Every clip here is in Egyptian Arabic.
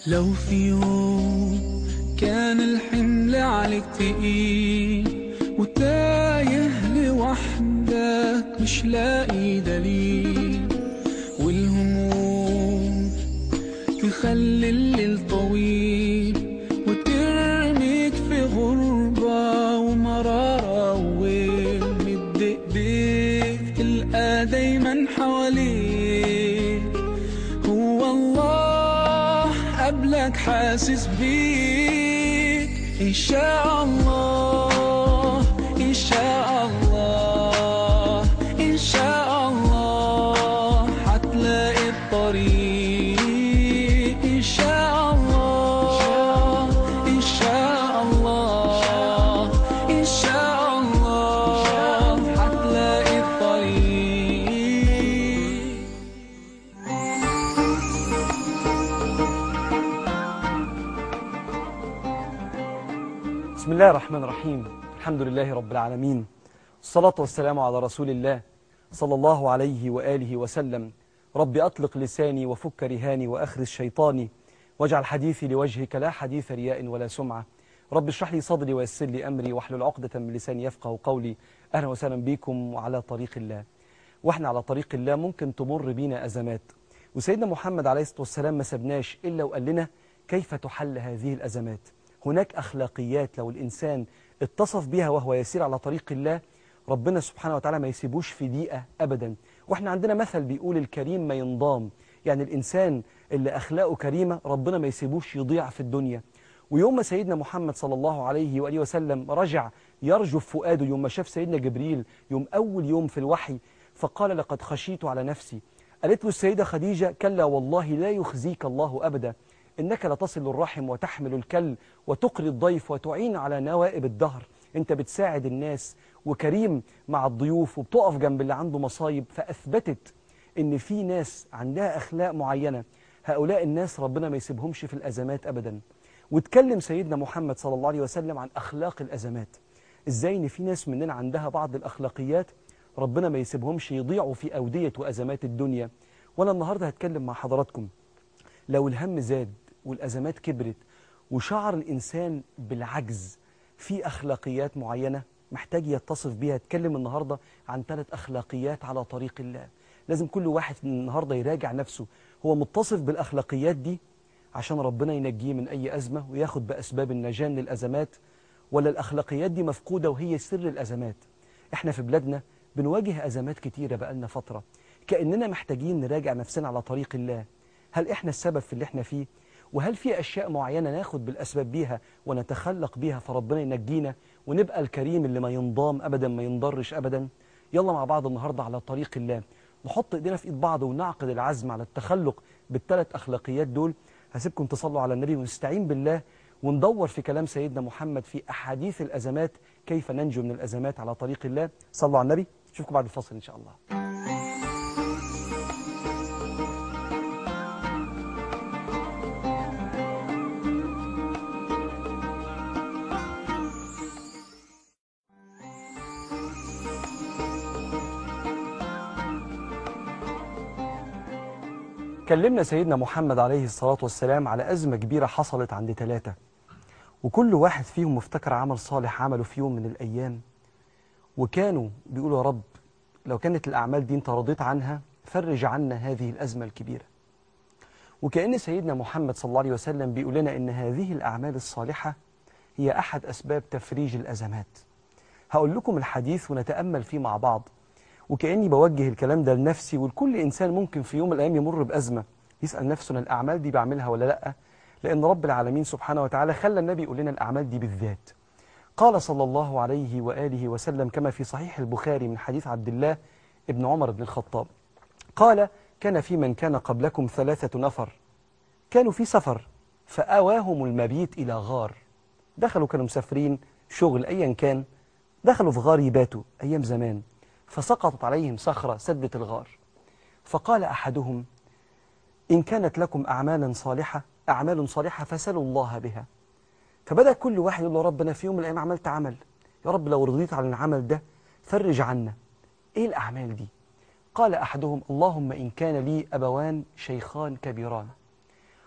لو في يوم كان الحمل عليك تقيل وتايه لوحدك مش لاقي دليل والهموم تخلي الليل طويل وترميك في غربة ومرارة ومد ايديك تلقى دايما حواليك هو الله قبلك حاسس بيك إن شاء الله إن شاء الله إن شاء الله هتلاقي الطريق إن شاء الله إن شاء الله إن شاء الله هتلاقي الطريق بسم الله الرحمن الرحيم الحمد لله رب العالمين الصلاة والسلام على رسول الله صلى الله عليه وآله وسلم رب أطلق لساني وفك رهاني وأخرج شيطاني واجعل حديثي لوجهك لا حديث رياء ولا سمعة رب اشرح لي صدري ويسر لي أمري واحلل عقدة من لساني يفقه قولي أهلا وسهلا بكم وعلى طريق الله واحنا على طريق الله ممكن تمر بينا أزمات وسيدنا محمد عليه الصلاة والسلام ما سبناش إلا وقال لنا كيف تحل هذه الأزمات هناك أخلاقيات لو الإنسان اتصف بها وهو يسير على طريق الله ربنا سبحانه وتعالى ما يسيبوش في دقيقة أبدا وإحنا عندنا مثل بيقول الكريم ما ينضام يعني الإنسان اللي أخلاقه كريمة ربنا ما يسيبوش يضيع في الدنيا ويوم ما سيدنا محمد صلى الله عليه وآله وسلم رجع يرجف فؤاده يوم ما شاف سيدنا جبريل يوم أول يوم في الوحي فقال لقد خشيت على نفسي قالت له السيدة خديجة كلا والله لا يخزيك الله أبدا إنك لتصل الرحم وتحمل الكل وتقري الضيف وتعين على نوائب الدهر أنت بتساعد الناس وكريم مع الضيوف وبتقف جنب اللي عنده مصايب فأثبتت إن في ناس عندها أخلاق معينة هؤلاء الناس ربنا ما يسيبهمش في الأزمات أبدا واتكلم سيدنا محمد صلى الله عليه وسلم عن أخلاق الأزمات إزاي إن في ناس مننا عندها بعض الأخلاقيات ربنا ما يسيبهمش يضيعوا في أودية وأزمات الدنيا وأنا النهاردة هتكلم مع حضراتكم لو الهم زاد والأزمات كبرت وشعر الإنسان بالعجز في أخلاقيات معينة محتاج يتصف بيها اتكلم النهاردة عن ثلاث أخلاقيات على طريق الله لازم كل واحد النهاردة يراجع نفسه هو متصف بالأخلاقيات دي عشان ربنا ينجيه من أي أزمة وياخد بأسباب النجاة من الأزمات ولا الأخلاقيات دي مفقودة وهي سر الأزمات احنا في بلادنا بنواجه أزمات كتيرة بقالنا فترة كأننا محتاجين نراجع نفسنا على طريق الله هل احنا السبب في اللي احنا فيه وهل في أشياء معينة ناخد بالأسباب بيها ونتخلق بيها فربنا ينجينا ونبقى الكريم اللي ما ينضام أبدا ما ينضرش أبدا يلا مع بعض النهاردة على طريق الله نحط ايدينا في ايد بعض ونعقد العزم على التخلق بالثلاث أخلاقيات دول هسيبكم تصلوا على النبي ونستعين بالله وندور في كلام سيدنا محمد في أحاديث الأزمات كيف ننجو من الأزمات على طريق الله صلوا على النبي نشوفكم بعد الفصل إن شاء الله كلمنا سيدنا محمد عليه الصلاة والسلام على أزمة كبيرة حصلت عند ثلاثة وكل واحد فيهم مفتكر عمل صالح عمله في يوم من الأيام وكانوا بيقولوا يا رب لو كانت الأعمال دي انت رضيت عنها فرج عنا هذه الأزمة الكبيرة وكأن سيدنا محمد صلى الله عليه وسلم بيقول لنا إن هذه الأعمال الصالحة هي أحد أسباب تفريج الأزمات هقول لكم الحديث ونتأمل فيه مع بعض وكأني بوجه الكلام ده لنفسي ولكل إنسان ممكن في يوم من الأيام يمر بأزمة يسأل نفسه أنا الأعمال دي بعملها ولا لأ لأن رب العالمين سبحانه وتعالى خلى النبي يقول لنا الأعمال دي بالذات قال صلى الله عليه وآله وسلم كما في صحيح البخاري من حديث عبد الله ابن عمر بن الخطاب قال كان في من كان قبلكم ثلاثة نفر كانوا في سفر فأواهم المبيت إلى غار دخلوا كانوا مسافرين شغل أيا كان دخلوا في غار يباتوا أيام زمان فسقطت عليهم صخرة سدت الغار فقال أحدهم إن كانت لكم أعمالا صالحة أعمال صالحة فسلوا الله بها فبدأ كل واحد يقول له ربنا في يوم من الأيام عملت عمل يا رب لو رضيت عن العمل ده فرج عنا إيه الأعمال دي قال أحدهم اللهم إن كان لي أبوان شيخان كبيران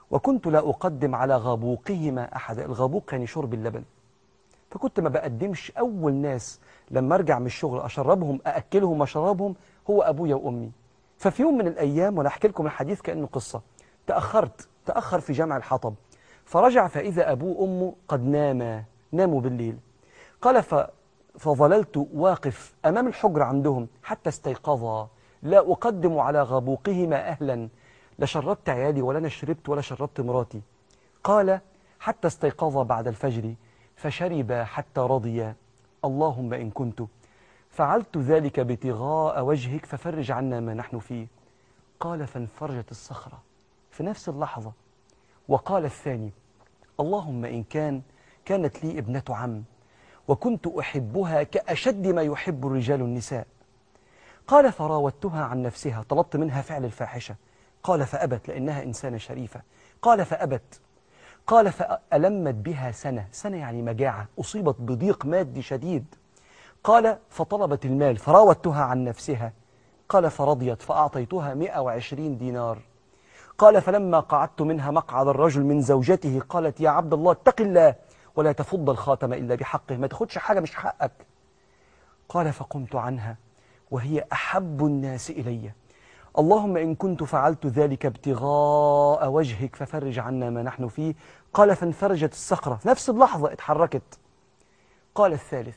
وكنت لا أقدم على غبوقهما أحدا الغبوق يعني شرب اللبن فكنت ما بقدمش أول ناس لما أرجع من الشغل أشربهم أأكلهم وأشربهم هو أبويا وأمي ففي يوم من الأيام وأنا أحكي لكم الحديث كأنه قصة تأخرت تأخر في جمع الحطب فرجع فإذا أبوه وأمه قد ناما ناموا بالليل قال ف... فظللت واقف أمام الحجر عندهم حتى استيقظا لا أقدم على غبوقهما أهلا لا شربت عيالي ولا أنا شربت ولا شربت مراتي قال حتى استيقظا بعد الفجر فشرب حتى رضيا اللهم إن كنت فعلت ذلك ابتغاء وجهك ففرج عنا ما نحن فيه قال فانفرجت الصخرة في نفس اللحظة وقال الثاني اللهم إن كان كانت لي ابنة عم وكنت أحبها كأشد ما يحب الرجال النساء قال فراودتها عن نفسها طلبت منها فعل الفاحشة قال فأبت لأنها إنسانة شريفة قال فأبت قال فألمت بها سنة سنة يعني مجاعة أصيبت بضيق مادي شديد قال فطلبت المال فراودتها عن نفسها قال فرضيت فأعطيتها 120 دينار قال فلما قعدت منها مقعد الرجل من زوجته قالت يا عبد الله اتق الله ولا تفض الخاتم إلا بحقه ما تاخدش حاجة مش حقك قال فقمت عنها وهي أحب الناس إلي اللهم إن كنت فعلت ذلك ابتغاء وجهك ففرج عنا ما نحن فيه قال فانفرجت الصخرة في نفس اللحظة اتحركت قال الثالث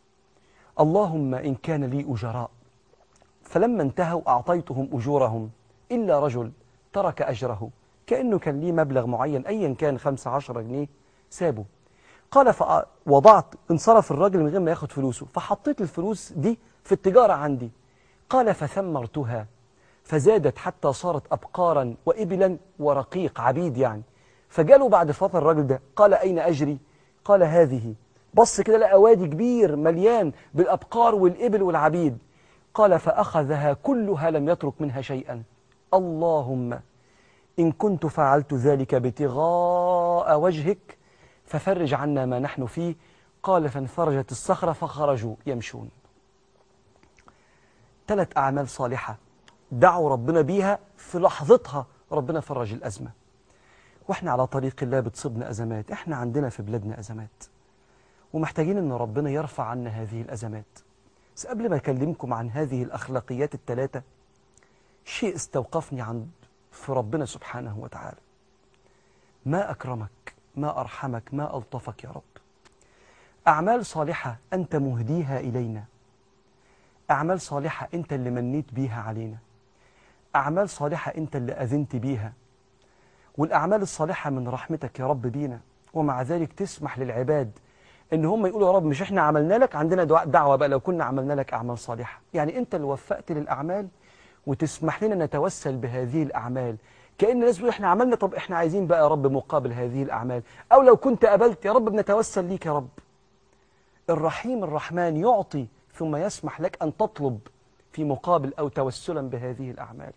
اللهم إن كان لي أجراء فلما انتهوا أعطيتهم أجورهم إلا رجل ترك أجره كأنه كان ليه مبلغ معين أيا كان خمسة عشر جنيه سابه قال فوضعت انصرف الراجل من غير ما ياخد فلوسه فحطيت الفلوس دي في التجارة عندي قال فثمرتها فزادت حتى صارت أبقارا وإبلا ورقيق عبيد يعني فجاله بعد فترة الراجل ده قال أين أجري قال هذه بص كده لقى وادي كبير مليان بالأبقار والإبل والعبيد قال فأخذها كلها لم يترك منها شيئا اللهم إن كنت فعلت ذلك ابتغاء وجهك ففرج عنا ما نحن فيه قال فانفرجت الصخرة فخرجوا يمشون ثلاث أعمال صالحة دعوا ربنا بيها في لحظتها ربنا فرج الأزمة وإحنا على طريق الله بتصيبنا أزمات إحنا عندنا في بلادنا أزمات ومحتاجين أن ربنا يرفع عنا هذه الأزمات بس قبل ما أكلمكم عن هذه الأخلاقيات الثلاثة شيء استوقفني عند في ربنا سبحانه وتعالى ما أكرمك ما أرحمك ما ألطفك يا رب أعمال صالحة أنت مهديها إلينا أعمال صالحة أنت اللي منيت بيها علينا أعمال صالحة أنت اللي أذنت بيها والأعمال الصالحة من رحمتك يا رب بينا ومع ذلك تسمح للعباد إن هم يقولوا يا رب مش إحنا عملنا لك عندنا دعوة بقى لو كنا عملنا لك أعمال صالحة يعني أنت اللي وفقت للأعمال وتسمح لنا نتوسل بهذه الأعمال كأن الناس بيقولوا إحنا عملنا طب إحنا عايزين بقى يا رب مقابل هذه الأعمال أو لو كنت قبلت يا رب بنتوسل ليك يا رب الرحيم الرحمن يعطي ثم يسمح لك أن تطلب في مقابل أو توسلا بهذه الأعمال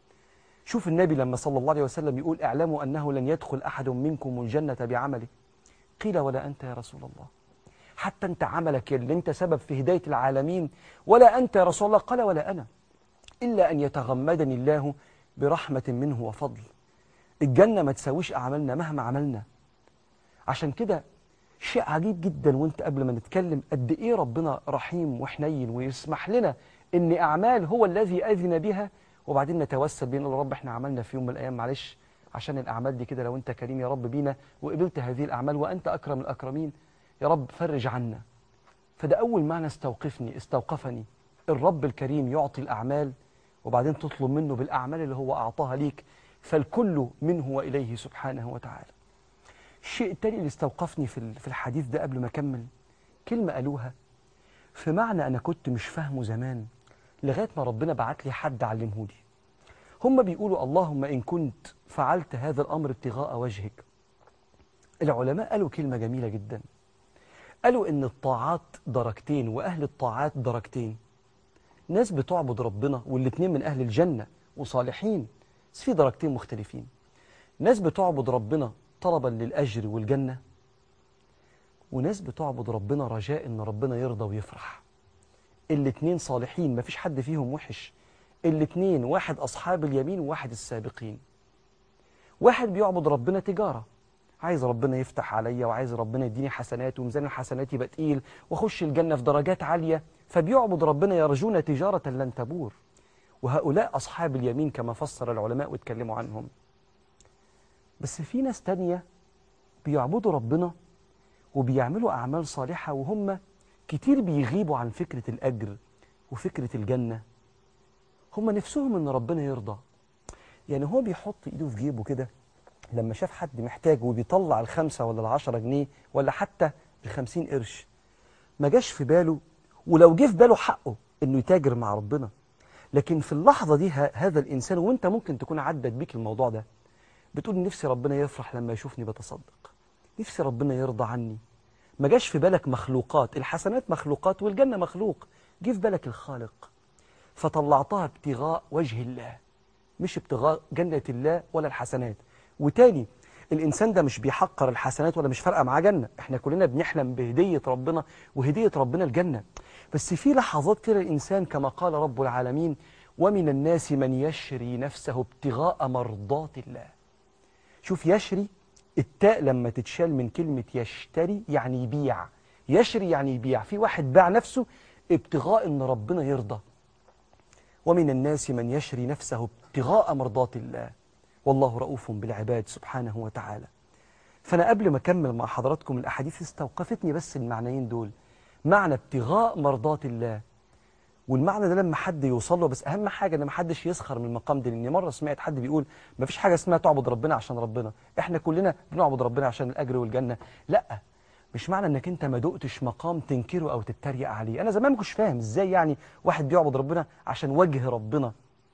شوف النبي لما صلى الله عليه وسلم يقول اعلموا أنه لن يدخل أحد منكم الجنة بعمله قيل ولا أنت يا رسول الله حتى أنت عملك اللي أنت سبب في هداية العالمين ولا أنت يا رسول الله قال ولا أنا إلا أن يتغمدني الله برحمة منه وفضل الجنة ما تساويش أعمالنا مهما عملنا عشان كده شيء عجيب جدا وانت قبل ما نتكلم قد ايه ربنا رحيم وحنين ويسمح لنا ان اعمال هو الذي اذن بها وبعدين نتوسل بينا نقول رب احنا عملنا في يوم من الايام معلش عشان الاعمال دي كده لو انت كريم يا رب بينا وقبلت هذه الاعمال وانت اكرم الاكرمين يا رب فرج عنا فده اول معنى استوقفني استوقفني الرب الكريم يعطي الاعمال وبعدين تطلب منه بالاعمال اللي هو اعطاها ليك فالكل منه واليه سبحانه وتعالى الشيء التاني اللي استوقفني في في الحديث ده قبل ما أكمل كلمة قالوها في معنى أنا كنت مش فاهمه زمان لغاية ما ربنا بعت لي حد علمه لي هم بيقولوا اللهم إن كنت فعلت هذا الأمر ابتغاء وجهك العلماء قالوا كلمة جميلة جدا قالوا إن الطاعات درجتين وأهل الطاعات درجتين ناس بتعبد ربنا والاتنين من أهل الجنة وصالحين بس في درجتين مختلفين ناس بتعبد ربنا طلبا للأجر والجنة وناس بتعبد ربنا رجاء ان ربنا يرضى ويفرح الاتنين صالحين مفيش حد فيهم وحش الاتنين واحد أصحاب اليمين وواحد السابقين واحد بيعبد ربنا تجارة عايز ربنا يفتح عليا وعايز ربنا يديني حسنات وميزان الحسنات يبقى تقيل واخش الجنة في درجات عالية فبيعبد ربنا يرجون تجارة لن تبور وهؤلاء أصحاب اليمين كما فسر العلماء واتكلموا عنهم بس في ناس تانية بيعبدوا ربنا وبيعملوا أعمال صالحة وهم كتير بيغيبوا عن فكرة الأجر وفكرة الجنة هم نفسهم ان ربنا يرضى يعني هو بيحط ايده في جيبه كده لما شاف حد محتاج وبيطلع الخمسة ولا العشرة جنيه ولا حتى الخمسين قرش ما جاش في باله ولو جه في باله حقه انه يتاجر مع ربنا لكن في اللحظة دي ه- هذا الإنسان وانت ممكن تكون عدت بيك الموضوع ده بتقول نفسي ربنا يفرح لما يشوفني بتصدق نفسي ربنا يرضى عني ما جاش في بالك مخلوقات الحسنات مخلوقات والجنة مخلوق جه في بالك الخالق فطلعتها ابتغاء وجه الله مش ابتغاء جنة الله ولا الحسنات وتاني الإنسان ده مش بيحقر الحسنات ولا مش فارقة معاه جنة احنا كلنا بنحلم بهدية ربنا وهدية ربنا الجنة بس في لحظات كده الإنسان كما قال رب العالمين ومن الناس من يشري نفسه ابتغاء مرضات الله شوف يشري التاء لما تتشال من كلمة يشتري يعني يبيع يشري يعني يبيع في واحد باع نفسه ابتغاء ان ربنا يرضى ومن الناس من يشري نفسه ابتغاء مرضات الله والله رؤوف بالعباد سبحانه وتعالى فأنا قبل ما أكمل مع حضراتكم الأحاديث استوقفتني بس المعنيين دول معنى ابتغاء مرضات الله والمعنى ده لما حد يوصل له بس أهم حاجة إن ما حدش يسخر من المقام ده لأن مرة سمعت حد بيقول ما فيش حاجة اسمها تعبد ربنا عشان ربنا إحنا كلنا بنعبد ربنا عشان الأجر والجنة لا مش معنى انك انت ما دقتش مقام تنكره او تتريق عليه انا زمان ما كنتش فاهم ازاي يعني واحد بيعبد ربنا عشان وجه ربنا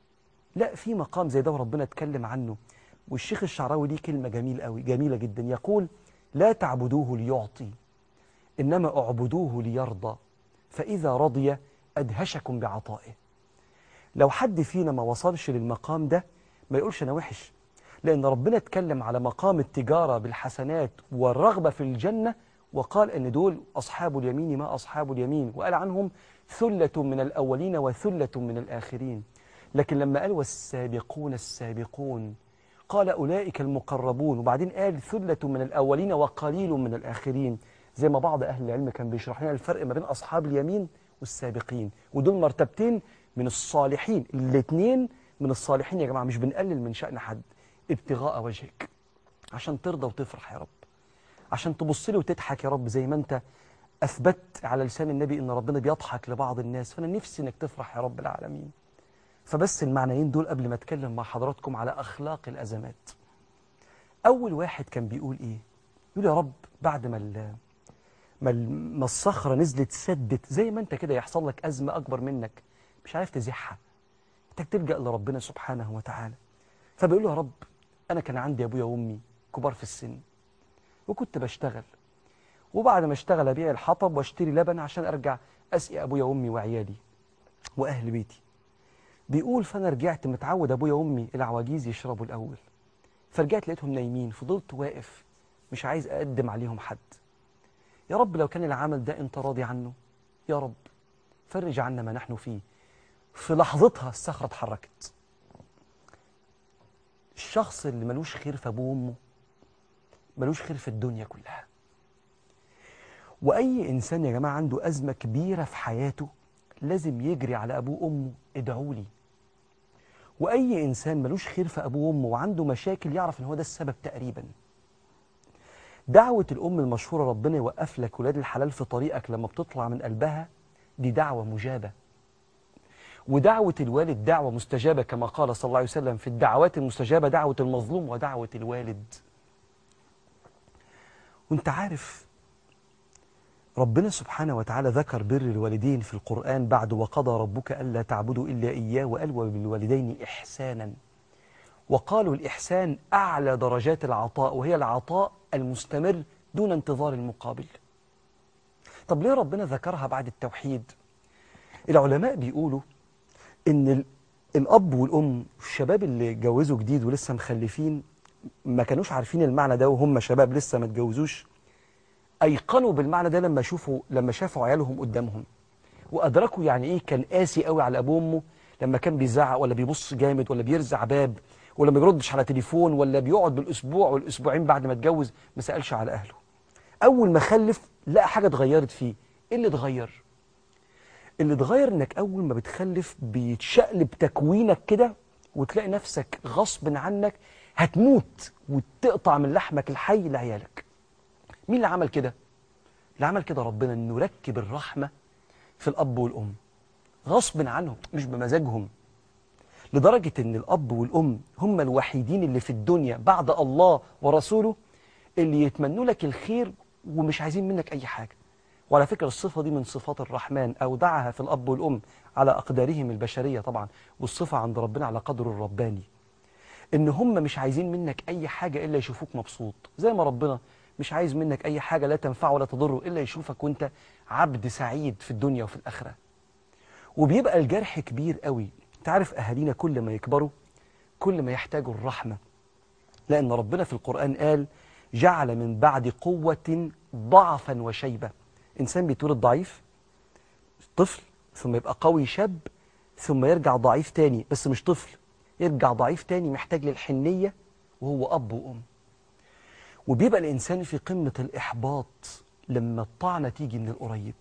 لا في مقام زي ده وربنا اتكلم عنه والشيخ الشعراوي ليه كلمة جميل قوي جميلة جدا يقول لا تعبدوه ليعطي إنما اعبدوه ليرضى فإذا رضي أدهشكم بعطائه لو حد فينا ما وصلش للمقام ده ما يقولش أنا وحش لأن ربنا اتكلم على مقام التجارة بالحسنات والرغبة في الجنة وقال أن دول أصحاب اليمين ما أصحاب اليمين وقال عنهم ثلة من الأولين وثلة من الآخرين لكن لما قال والسابقون السابقون قال أولئك المقربون وبعدين قال ثلة من الأولين وقليل من الآخرين زي ما بعض أهل العلم كان بيشرح لنا الفرق ما بين أصحاب اليمين والسابقين ودول مرتبتين من الصالحين الاثنين من الصالحين يا جماعة مش بنقلل من شأن حد ابتغاء وجهك عشان ترضى وتفرح يا رب عشان تبص لي وتضحك يا رب زي ما انت أثبت على لسان النبي إن ربنا بيضحك لبعض الناس فأنا نفسي إنك تفرح يا رب العالمين فبس المعنيين دول قبل ما أتكلم مع حضراتكم على أخلاق الأزمات أول واحد كان بيقول إيه يقول يا رب بعد ما ال- ما ال- ما الصخرة نزلت سدت زي ما أنت كده يحصل لك أزمة أكبر منك مش عارف تزحها محتاج تلجأ لربنا سبحانه وتعالى فبيقول له يا رب أنا كان عندي أبويا وأمي كبار في السن وكنت بشتغل وبعد ما اشتغل أبيع الحطب واشتري لبن عشان أرجع أسقي أبويا وأمي وعيالي وأهل بيتي بيقول فأنا رجعت متعود أبويا وأمي العواجيز يشربوا الأول فرجعت لقيتهم نايمين فضلت واقف مش عايز أقدم عليهم حد يا رب لو كان العمل ده أنت راضي عنه يا رب فرج عنا ما نحن فيه في لحظتها الصخرة اتحركت الشخص اللي ملوش خير في أبوه وأمه ملوش خير في الدنيا كلها وأي إنسان يا جماعة عنده أزمة كبيرة في حياته لازم يجري على أبوه وأمه ادعوا لي وأي إنسان ملوش خير في أبوه وأمه وعنده مشاكل يعرف إن هو ده السبب تقريبا دعوة الأم المشهورة ربنا يوقف لك ولاد الحلال في طريقك لما بتطلع من قلبها دي دعوة مجابة ودعوة الوالد دعوة مستجابة كما قال صلى الله عليه وسلم في الدعوات المستجابة دعوة المظلوم ودعوة الوالد وانت عارف ربنا سبحانه وتعالى ذكر بر الوالدين في القرآن بعد وقضى ربك ألا تعبدوا إلا إياه وقال وبالوالدين إحسانا وقالوا الإحسان أعلى درجات العطاء وهي العطاء المستمر دون انتظار المقابل طب ليه ربنا ذكرها بعد التوحيد العلماء بيقولوا إن ال- الأب والأم الشباب اللي اتجوزوا جديد ولسه مخلفين ما كانوش عارفين المعنى ده وهم شباب لسه ما اتجوزوش ايقنوا بالمعنى ده لما شوفوا لما شافوا عيالهم قدامهم وادركوا يعني ايه كان قاسي قوي على ابوه وامه لما كان بيزعق ولا بيبص جامد ولا بيرزع باب ولا ما بيردش على تليفون ولا بيقعد بالاسبوع والاسبوعين بعد ما اتجوز ما سالش على اهله اول ما خلف لقى حاجه اتغيرت فيه ايه اللي اتغير اللي اتغير انك اول ما بتخلف بيتشقلب تكوينك كده وتلاقي نفسك غصب عنك هتموت وتقطع من لحمك الحي لعيالك مين اللي عمل كده اللي عمل كده ربنا انه ركب الرحمه في الاب والام غصب عنهم مش بمزاجهم لدرجة ان الاب والام هم الوحيدين اللي في الدنيا بعد الله ورسوله اللي يتمنوا لك الخير ومش عايزين منك اي حاجة وعلى فكرة الصفة دي من صفات الرحمن أودعها في الأب والأم على أقدارهم البشرية طبعا والصفة عند ربنا على قدر الرباني إن هم مش عايزين منك أي حاجة إلا يشوفوك مبسوط زي ما ربنا مش عايز منك أي حاجة لا تنفع ولا تضره إلا يشوفك وأنت عبد سعيد في الدنيا وفي الآخرة وبيبقى الجرح كبير قوي تعرف أهالينا كل ما يكبروا كل ما يحتاجوا الرحمة لأن ربنا في القرآن قال جعل من بعد قوة ضعفا وشيبة إنسان بيتولد ضعيف طفل ثم يبقى قوي شاب ثم يرجع ضعيف تاني بس مش طفل يرجع ضعيف تاني محتاج للحنية وهو أب وأم وبيبقى الإنسان في قمة الإحباط لما الطعنة تيجي من القريب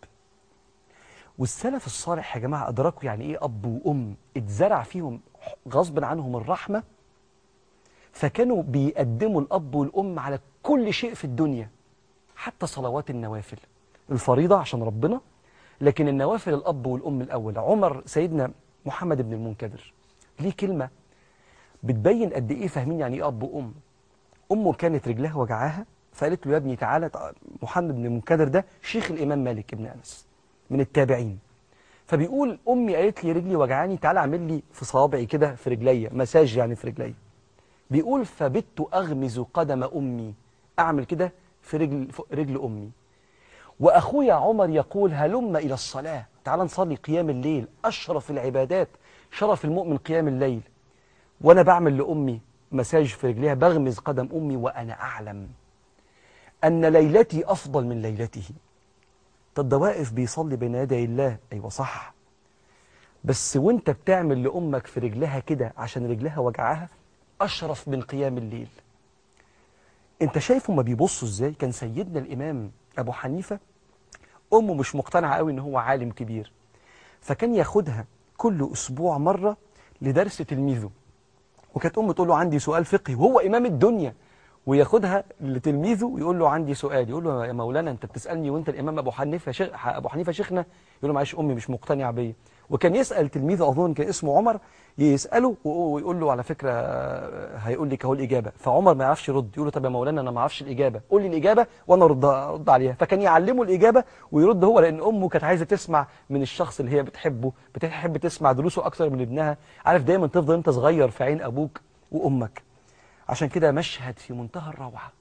والسلف الصالح يا جماعة أدركوا يعني إيه أب وأم اتزرع فيهم غصب عنهم الرحمة فكانوا بيقدموا الأب والأم على كل شيء في الدنيا حتى صلوات النوافل الفريضة عشان ربنا لكن النوافل الأب والأم الأول عمر سيدنا محمد بن المنكدر ليه كلمة بتبين قد إيه فاهمين يعني إيه أب وأم أمه كانت رجلها وجعاها فقالت له يا ابني تعالى محمد بن المنكدر ده شيخ الإمام مالك بن أنس من التابعين فبيقول أمي قالت لي رجلي وجعاني تعالى اعمل لي في صوابعي كده في رجليا مساج يعني في رجليا بيقول فبت أغمز قدم أمي أعمل كده في رجل, في رجل أمي وأخويا عمر يقول هلم إلى الصلاة تعال نصلي قيام الليل أشرف العبادات شرف المؤمن قيام الليل وأنا بعمل لأمي مساج في رجليها بغمز قدم أمي وأنا أعلم أن ليلتي أفضل من ليلته طب ده واقف بيصلي بين يدي الله أيوة صح بس وانت بتعمل لأمك في رجلها كده عشان رجلها وجعها أشرف من قيام الليل انت شايف هما بيبصوا ازاي كان سيدنا الإمام أبو حنيفة أمه مش مقتنعة قوي إن هو عالم كبير فكان ياخدها كل أسبوع مرة لدرس تلميذه وكانت أمه تقول له عندي سؤال فقهي وهو إمام الدنيا وياخدها لتلميذه ويقول له عندي سؤال يقول له يا مولانا انت بتسالني وانت الامام ابو حنيفه شيخ ابو حنيفه شيخنا يقول له معلش امي مش مقتنعه بيا وكان يسال تلميذه اظن كان اسمه عمر يساله ويقول له على فكره هيقول لك اهو الاجابه فعمر ما يعرفش يرد يقول له طب يا مولانا انا ما اعرفش الاجابه قول لي الاجابه وانا ارد ارد عليها فكان يعلمه الاجابه ويرد هو لان امه كانت عايزه تسمع من الشخص اللي هي بتحبه بتحب تسمع دروسه اكتر من ابنها عارف دايما تفضل انت صغير في عين ابوك وامك عشان كده مشهد في منتهى الروعه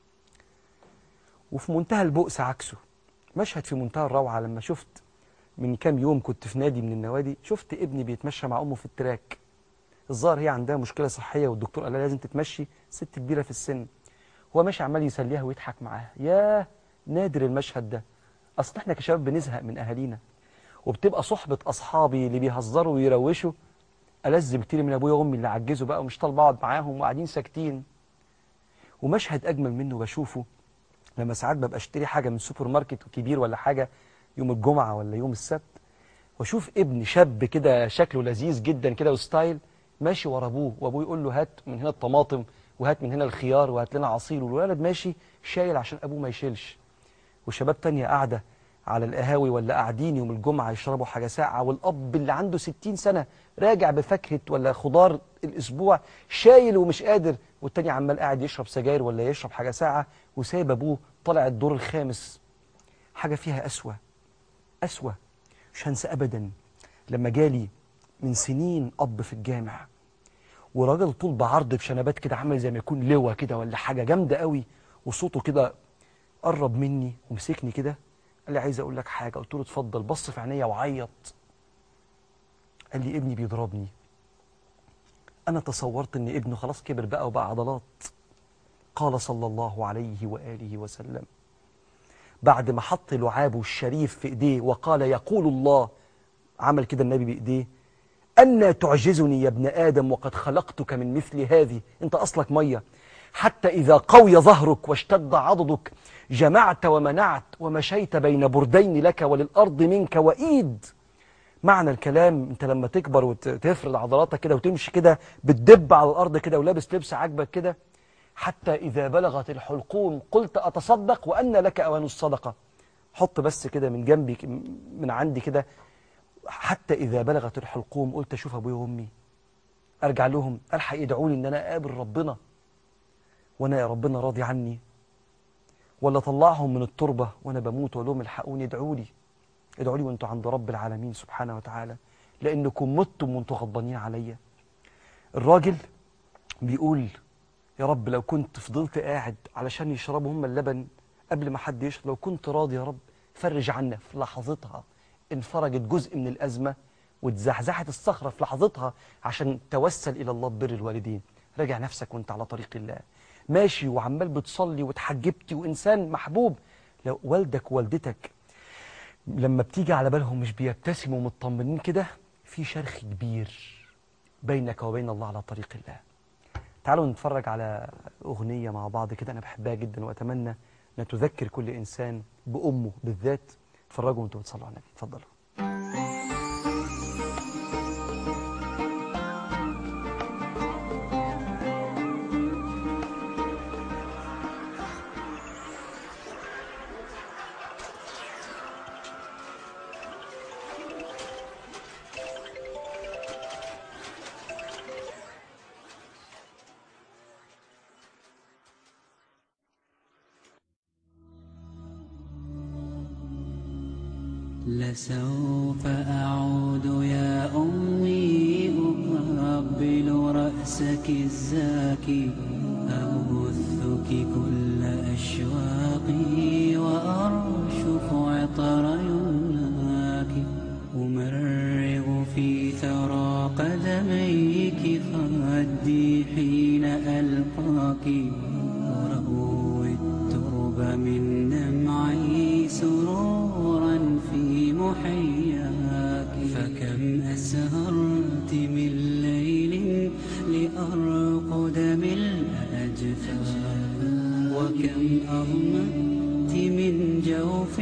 وفي منتهى البؤس عكسه مشهد في منتهى الروعة لما شفت من كام يوم كنت في نادي من النوادي شفت ابني بيتمشى مع أمه في التراك الظاهر هي عندها مشكلة صحية والدكتور قال لها لازم تتمشي ست كبيرة في السن هو ماشي عمال يسليها ويضحك معاها ياه نادر المشهد ده أصل احنا كشباب بنزهق من أهالينا وبتبقى صحبة أصحابي اللي بيهزروا ويروشوا ألذ بكتير من أبويا وأمي اللي عجزوا بقى ومش طالب أقعد معاهم وقاعدين ساكتين ومشهد أجمل منه بشوفه لما ساعات ببقى اشتري حاجة من سوبر ماركت كبير ولا حاجة يوم الجمعة ولا يوم السبت واشوف ابن شاب كده شكله لذيذ جدا كده وستايل ماشي ورا ابوه وابوه يقول له هات من هنا الطماطم وهات من هنا الخيار وهات لنا عصير والولد ماشي شايل عشان ابوه ما يشيلش وشباب تانية قاعدة على القهاوي ولا قاعدين يوم الجمعة يشربوا حاجة ساقعة والأب اللي عنده 60 سنة راجع بفاكهة ولا خضار الأسبوع شايل ومش قادر والتاني عمال قاعد يشرب سجاير ولا يشرب حاجة ساقعة وسايب أبوه طالع الدور الخامس حاجة فيها أسوأ أسوأ مش هنسى أبدا لما جالي من سنين أب في الجامع وراجل طول بعرض بشنبات كده عامل زي ما يكون لواء كده ولا حاجة جامدة قوي وصوته كده قرب مني ومسكني كده قال لي عايز اقول لك حاجه قلت له اتفضل بص في عينيا وعيط قال لي ابني بيضربني انا تصورت ان ابنه خلاص كبر بقى وبقى عضلات قال صلى الله عليه واله وسلم بعد ما حط لعابه الشريف في ايديه وقال يقول الله عمل كده النبي بايديه أن تعجزني يا ابن آدم وقد خلقتك من مثل هذه أنت أصلك مية حتى إذا قوي ظهرك واشتد عضدك جمعت ومنعت ومشيت بين بردين لك وللأرض منك وإيد معنى الكلام انت لما تكبر وتفرد عضلاتك كده وتمشي كده بتدب على الأرض كده ولابس لبس عاجبك كده حتى إذا بلغت الحلقوم قلت أتصدق وأن لك أوان الصدقة حط بس كده من جنبي من عندي كده حتى إذا بلغت الحلقوم قلت أشوف أبويا وأمي أرجع لهم ألحق يدعوا لي إن أنا أقابل ربنا وأنا يا ربنا راضي عني ولا طلعهم من التربة وأنا بموت وأقول لهم الحقوني ادعوا لي ادعوا لي وأنتوا عند رب العالمين سبحانه وتعالى لأنكم متم وأنتوا غضبانين عليا الراجل بيقول يا رب لو كنت فضلت قاعد علشان يشربوا هم اللبن قبل ما حد يشرب لو كنت راضي يا رب فرج عنا في لحظتها انفرجت جزء من الأزمة واتزحزحت الصخرة في لحظتها عشان توسل إلى الله ببر الوالدين راجع نفسك وانت على طريق الله ماشي وعمال بتصلي وتحجبتي وإنسان محبوب لو والدك ووالدتك لما بتيجي على بالهم مش بيبتسموا مطمنين كده في شرخ كبير بينك وبين الله على طريق الله تعالوا نتفرج على أغنية مع بعض كده أنا بحبها جدا وأتمنى أن تذكر كل إنسان بأمه بالذات اتفرجوا وانتم بتصلوا على النبي اتفضلوا لسوف أعود يا أمي أقبل رأسك الزاكي أبثك كل أشواقي وأرشف عطر يمناك أمرغ في ثرى قدميك خدي حين ألقاك أروي الترب من دمعي سرورا في محياك فكم أسهرت من ليل لأرقد ملء أجفاك وكم أغمدت من جوف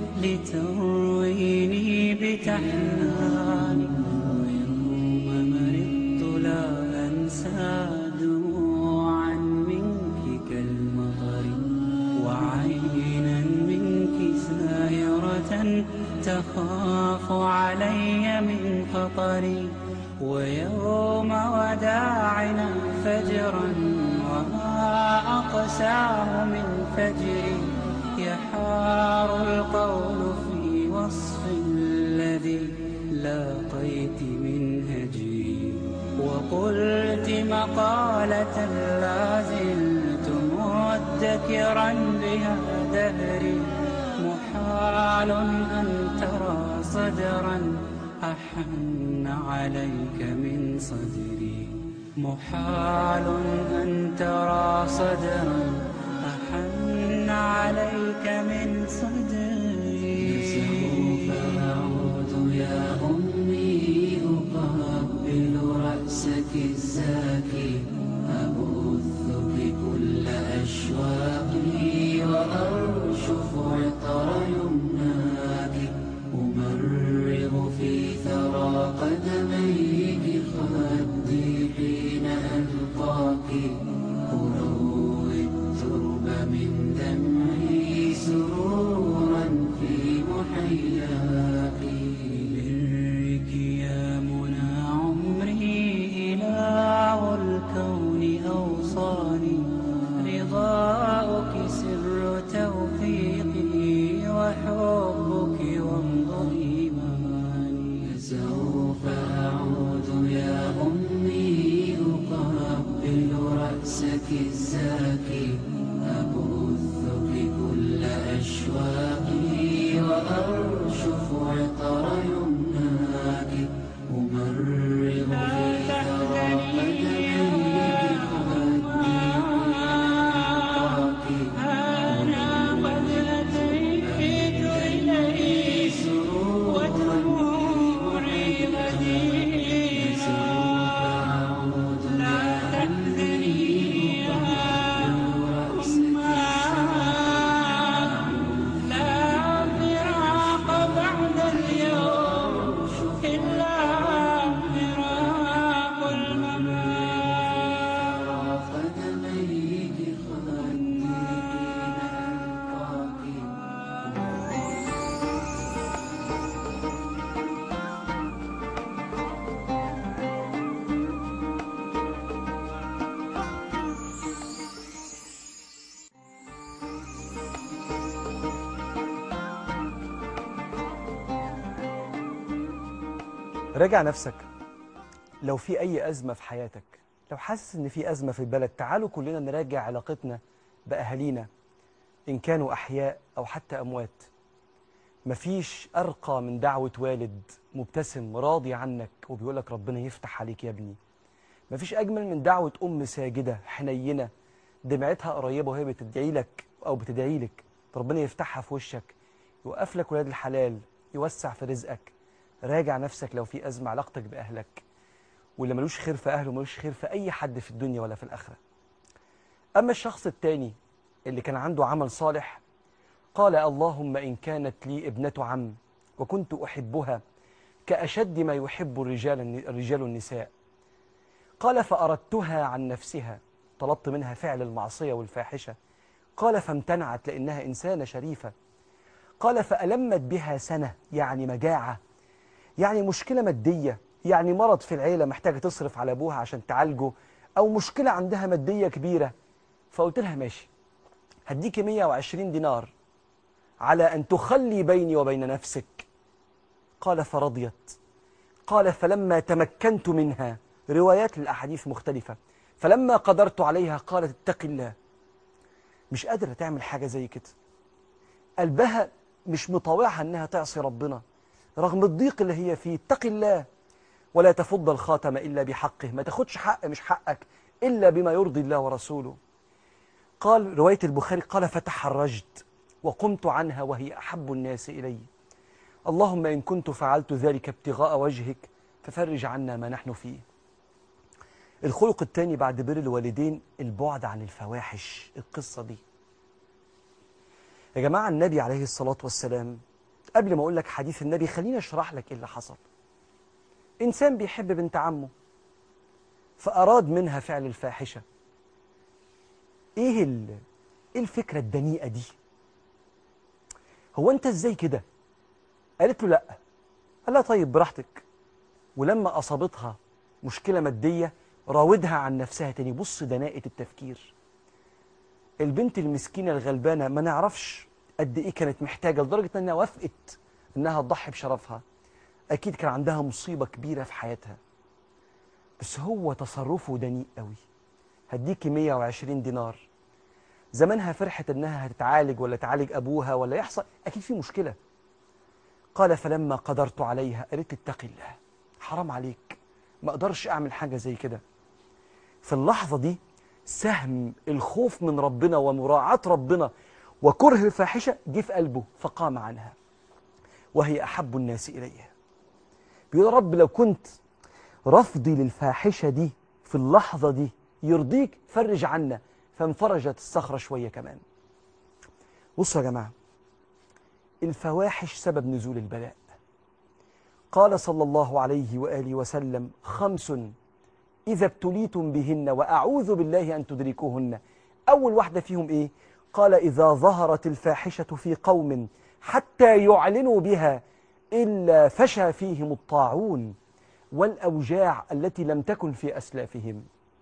لترويني بتحنان ويوم مرضت لا أنسى دموعا منك كالمطر وعينا منك سائرة تخاف علي من خطري ويوم وداعنا فجرا وما أقساه من فجري يحار القول في وصف الذي لاقيت من هجري وقلت مقالة لا زلت مدكرا بها دهري محال أن ترى صدرا أحن عليك من صدري محال أن ترى صدرا أحن عليك من صدري سوف أعود يا أمي أقبل رأسك الزاكي أبثك كل أشواقي وأرشف عطر يمناك أمرغ في ثرى قدميك خدي حين ألقاك أروي الترب من دمعي سرورا في محياك برك يا منى عمري إله الكون أوصاني رضاؤك سر توفيقي وحبك وامض إيماني سوف أعود يا أمي أقبل رأسك الزاكي أبثك كل أشواقي وأرشف عطر يمناك أمرغ في ثرى قدميك خدي أنا قد أتيت إليه ودموعي غدير راجع نفسك لو في أي أزمة في حياتك لو حاسس إن في أزمة في البلد تعالوا كلنا نراجع علاقتنا بأهالينا إن كانوا أحياء أو حتى أموات مفيش أرقى من دعوة والد مبتسم راضي عنك وبيقول لك ربنا يفتح عليك يا ابني مفيش أجمل من دعوة أم ساجدة حنينة دمعتها قريبة وهي بتدعي لك أو بتدعي لك ربنا يفتحها في وشك يوقف لك ولاد الحلال يوسع في رزقك راجع نفسك لو في أزمة علاقتك بأهلك واللي ملوش خير في أهله ملوش خير في أي حد في الدنيا ولا في الآخرة أما الشخص التاني اللي كان عنده عمل صالح قال اللهم إن كانت لي ابنة عم وكنت أحبها كأشد ما يحب الرجال الرجال النساء قال فأردتها عن نفسها طلبت منها فعل المعصية والفاحشة قال فامتنعت لأنها إنسانة شريفة قال فألمت بها سنة يعني مجاعة يعني مشكلة مادية يعني مرض في العيلة محتاجة تصرف على أبوها عشان تعالجه أو مشكلة عندها مادية كبيرة فقلت لها ماشي هديكي 120 دينار على أن تخلي بيني وبين نفسك قال فرضيت قال فلما تمكنت منها روايات الأحاديث مختلفة فلما قدرت عليها قالت اتق الله مش قادرة تعمل حاجة زي كده قلبها مش مطاوعها أنها تعصي ربنا رغم الضيق اللي هي فيه اتق الله ولا تفض الخاتم إلا بحقه ما تاخدش حق مش حقك إلا بما يرضي الله ورسوله قال رواية البخاري قال فتحرجت وقمت عنها وهي أحب الناس إلي اللهم إن كنت فعلت ذلك ابتغاء وجهك ففرج عنا ما نحن فيه الخلق الثاني بعد بر الوالدين البعد عن الفواحش القصة دي يا جماعة النبي عليه الصلاة والسلام قبل ما أقول لك حديث النبي خليني أشرح لك إيه اللي حصل إنسان بيحب بنت عمه فأراد منها فعل الفاحشة إيه, ال... إيه الفكرة الدنيئة دي هو أنت إزاي كده قالت له لأ قال لها طيب براحتك ولما أصابتها مشكلة مادية راودها عن نفسها تاني بص دناءة التفكير البنت المسكينة الغلبانة ما نعرفش قد إيه كانت محتاجة لدرجة أنها وافقت أنها تضحي بشرفها أكيد كان عندها مصيبة كبيرة في حياتها بس هو تصرفه دنيء قوي هديكي 120 دينار زمانها فرحت أنها هتتعالج ولا تعالج أبوها ولا يحصل أكيد في مشكلة قال فلما قدرت عليها قالت لي اتقي الله حرام عليك ما أقدرش أعمل حاجة زي كده في اللحظة دي سهم الخوف من ربنا ومراعاة ربنا وكره الفاحشة جه في قلبه فقام عنها وهي أحب الناس إليه بيقول يا رب لو كنت رفضي للفاحشة دي في اللحظة دي يرضيك فرج عنا فانفرجت الصخرة شوية كمان بصوا يا جماعة الفواحش سبب نزول البلاء قال صلى الله عليه وآله وسلم خمس إذا ابتليتم بهن وأعوذ بالله أن تدركوهن أول واحدة فيهم إيه؟ قال إذا ظهرت الفاحشة في قوم حتى يعلنوا بها إلا فشى فيهم الطاعون والأوجاع التي لم تكن في أسلافهم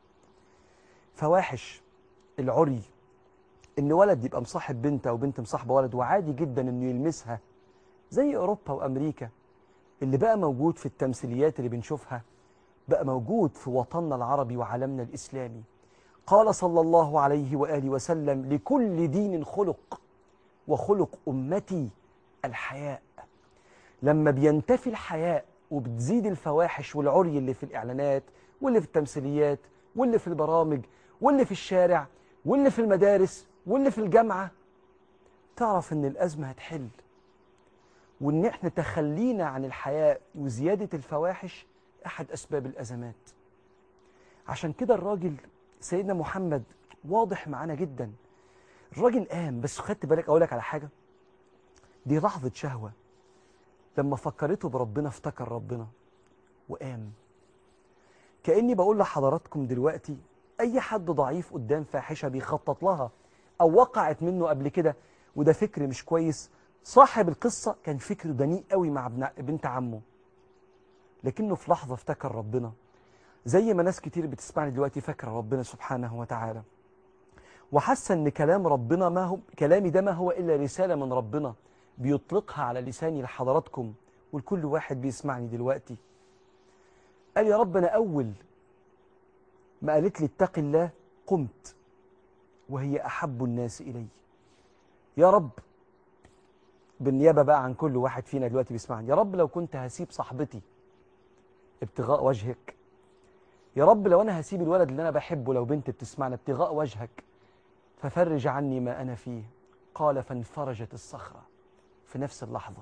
فواحش العري إن ولد يبقى مصاحب بنت أو بنت مصاحبة ولد وعادي جدا إنه يلمسها زي أوروبا وأمريكا اللي بقى موجود في التمثيليات اللي بنشوفها بقى موجود في وطننا العربي وعالمنا الإسلامي قال صلى الله عليه وآله وسلم لكل دين خلق وخلق أمتي الحياء لما بينتفي الحياء وبتزيد الفواحش والعري اللي في الإعلانات واللي في التمثيليات واللي في البرامج واللي في الشارع واللي في المدارس واللي في الجامعة تعرف ان الأزمة هتحل وان احنا تخلينا عن الحياء وزيادة الفواحش أحد أسباب الأزمات عشان كده الراجل سيدنا محمد واضح معانا جدا الراجل قام بس خدت بالك أقول لك على حاجة دي لحظة شهوة لما فكرته بربنا افتكر ربنا وقام كأني بقول لحضراتكم دلوقتي أي حد ضعيف قدام فاحشة بيخطط لها أو وقعت منه قبل كده وده فكر مش كويس صاحب القصة كان فكر دنيء قوي مع ابن بنت عمه لكنه في لحظة افتكر ربنا زي ما ناس كتير بتسمعني دلوقتي فاكرة ربنا سبحانه وتعالى وحاسة ان كلام ربنا ما هو كلامي ده ما هو الا رسالة من ربنا بيطلقها على لساني لحضراتكم ولكل واحد بيسمعني دلوقتي قال يا رب أنا أول ما قالت لي اتق الله قمت وهي أحب الناس إلي يا رب بالنيابة بقى عن كل واحد فينا دلوقتي بيسمعني يا رب لو كنت هسيب صاحبتي ابتغاء وجهك يا رب لو أنا هسيب الولد اللي أنا بحبه لو بنت بتسمعنا ابتغاء وجهك ففرج عني ما أنا فيه قال فانفرجت الصخرة في نفس اللحظة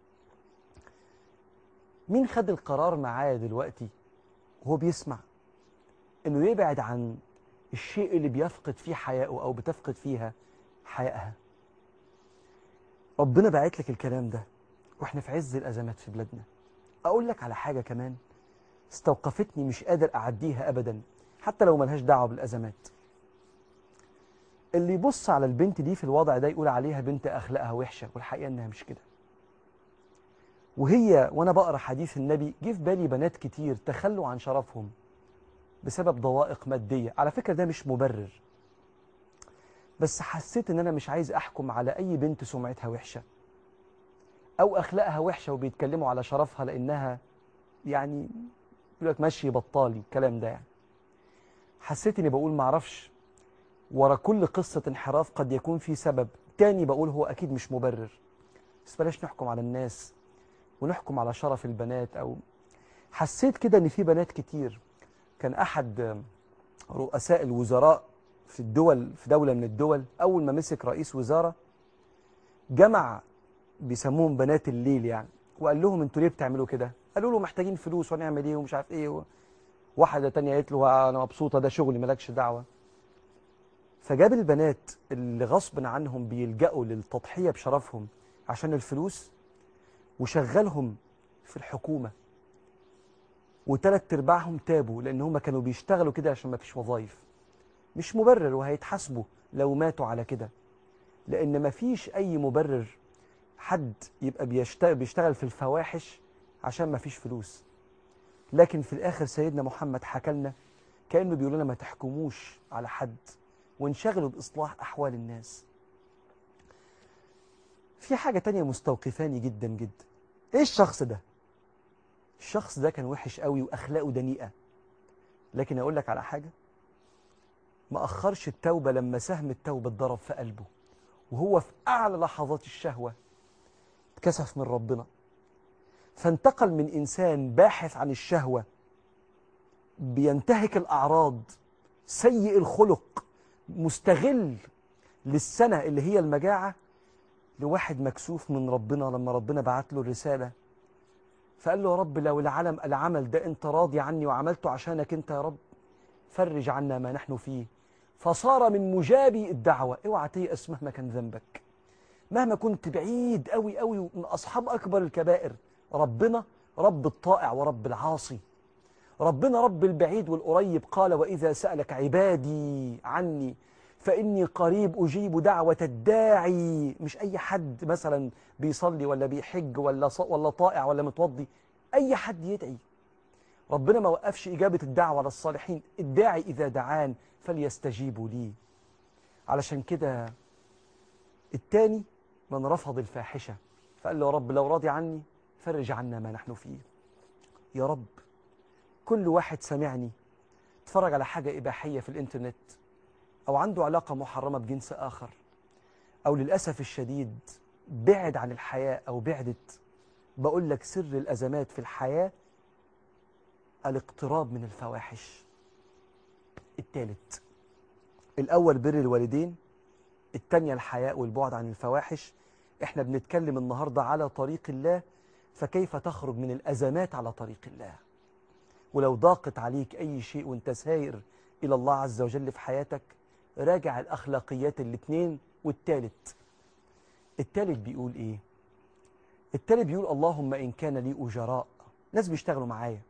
مين خد القرار معايا دلوقتي وهو بيسمع انه يبعد عن الشيء اللي بيفقد فيه حياءه او بتفقد فيها حيائها ربنا باعت لك الكلام ده واحنا في عز الازمات في بلادنا اقول لك على حاجه كمان استوقفتني مش قادر اعديها ابدا حتى لو ملهاش دعوه بالازمات اللي يبص على البنت دي في الوضع ده يقول عليها بنت اخلاقها وحشه والحقيقه انها مش كده وهي وانا بقرا حديث النبي جه في بالي بنات كتير تخلوا عن شرفهم بسبب ضوائق ماديه على فكره ده مش مبرر بس حسيت ان انا مش عايز احكم على اي بنت سمعتها وحشه او اخلاقها وحشه وبيتكلموا على شرفها لانها يعني يقول لك مشي بطالي الكلام ده يعني حسيت اني بقول معرفش ورا كل قصه انحراف قد يكون في سبب تاني بقول هو اكيد مش مبرر بس بلاش نحكم على الناس ونحكم على شرف البنات او حسيت كده ان في بنات كتير كان احد رؤساء الوزراء في الدول في دوله من الدول اول ما مسك رئيس وزاره جمع بيسموهم بنات الليل يعني وقال لهم انتوا ليه بتعملوا كده قالوا له محتاجين فلوس ونعمل ايه ومش عارف ايه و... واحده تانية قالت له انا مبسوطه ده شغلي مالكش دعوه فجاب البنات اللي غصب عنهم بيلجأوا للتضحيه بشرفهم عشان الفلوس وشغلهم في الحكومة وثلاث ارباعهم تابوا لان هم كانوا بيشتغلوا كده عشان ما فيش وظايف مش مبرر وهيتحاسبوا لو ماتوا على كده لان ما فيش اي مبرر حد يبقى بيشتغل, بيشتغل في الفواحش عشان ما فيش فلوس لكن في الاخر سيدنا محمد حكى لنا كانه بيقول لنا ما تحكموش على حد وانشغلوا باصلاح احوال الناس في حاجة تانية مستوقفاني جدا جدا ايه الشخص ده الشخص ده كان وحش قوي واخلاقه دنيئة لكن اقول لك على حاجة ما اخرش التوبة لما سهم التوبة اتضرب في قلبه وهو في اعلى لحظات الشهوة اتكسف من ربنا فانتقل من انسان باحث عن الشهوة بينتهك الاعراض سيء الخلق مستغل للسنة اللي هي المجاعة لواحد مكسوف من ربنا لما ربنا بعت له الرسالة فقال له يا رب لو العلم العمل ده انت راضي عني وعملته عشانك انت يا رب فرج عنا ما نحن فيه فصار من مجابي الدعوة اوعى تيأس مهما كان ذنبك مهما كنت بعيد قوي قوي من أصحاب أكبر الكبائر ربنا رب الطائع ورب العاصي ربنا رب البعيد والقريب قال وإذا سألك عبادي عني فإني قريب أجيب دعوة الداعي مش أي حد مثلا بيصلي ولا بيحج ولا ص... ولا طائع ولا متوضي أي حد يدعي ربنا ما وقفش إجابة الدعوة للصالحين الداعي إذا دعان فليستجيبوا لي علشان كده التاني من رفض الفاحشة فقال له يا رب لو راضي عني فرج عنا ما نحن فيه يا رب كل واحد سمعني اتفرج على حاجة إباحية في الإنترنت أو عنده علاقة محرمة بجنس آخر أو للأسف الشديد بعد عن الحياة أو بعدت بقول لك سر الأزمات في الحياة الاقتراب من الفواحش الثالث الأول بر الوالدين الثانية الحياء والبعد عن الفواحش احنا بنتكلم النهاردة على طريق الله فكيف تخرج من الأزمات على طريق الله ولو ضاقت عليك أي شيء وانت ساير إلى الله عز وجل في حياتك راجع الأخلاقيات الاثنين والثالث الثالث بيقول إيه الثالث بيقول اللهم إن كان لي أجراء ناس بيشتغلوا معايا